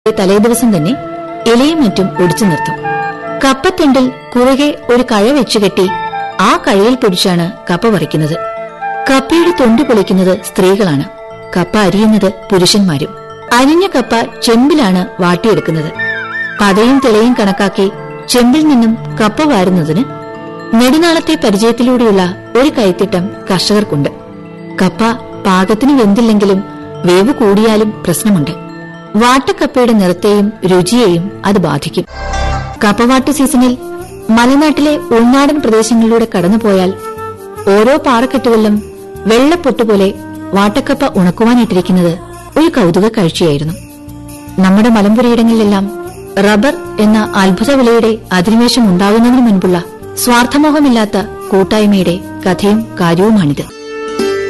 തലേദിവസം തന്നെ ഇലയും മറ്റും ഒടിച്ചു നിർത്തും കപ്പത്തെണ്ടിൽ കുറുകെ ഒരു കഴ വെച്ചുകെട്ടി ആ കഴയിൽ പിടിച്ചാണ് കപ്പ പറിക്കുന്നത് കപ്പയുടെ തൊണ്ട് പൊളിക്കുന്നത് സ്ത്രീകളാണ് കപ്പ അരിയുന്നത് പുരുഷന്മാരും അരിഞ്ഞ കപ്പ ചെമ്പിലാണ് വാട്ടിയെടുക്കുന്നത് പതയും തിളയും കണക്കാക്കി ചെമ്പിൽ നിന്നും കപ്പ വാരുന്നതിന് നെടുനാളത്തെ പരിചയത്തിലൂടെയുള്ള ഒരു കൈത്തിട്ടം കർഷകർക്കുണ്ട് കപ്പ പാകത്തിന് വെന്തില്ലെങ്കിലും വേവ് കൂടിയാലും പ്രശ്നമുണ്ട് വാട്ടക്കപ്പയുടെ നിറത്തെയും രുചിയെയും അത് ബാധിക്കും കപ്പവാട്ട് സീസണിൽ മലനാട്ടിലെ ഉൾനാടൻ പ്രദേശങ്ങളിലൂടെ കടന്നുപോയാൽ ഓരോ പാറക്കെട്ടുകളിലും വെള്ളപ്പൊട്ടുപോലെ വാട്ടക്കപ്പ ഉണക്കുവാനിട്ടിരിക്കുന്നത് ഒരു കൗതുക കാഴ്ചയായിരുന്നു നമ്മുടെ മലമ്പുരയിടങ്ങളിലെല്ലാം റബ്ബർ എന്ന അത്ഭുത വിലയുടെ അധിനിവേശം ഉണ്ടാകുന്നതിന് മുൻപുള്ള സ്വാർത്ഥമോഹമില്ലാത്ത കൂട്ടായ്മയുടെ കഥയും കാര്യവുമാണിത്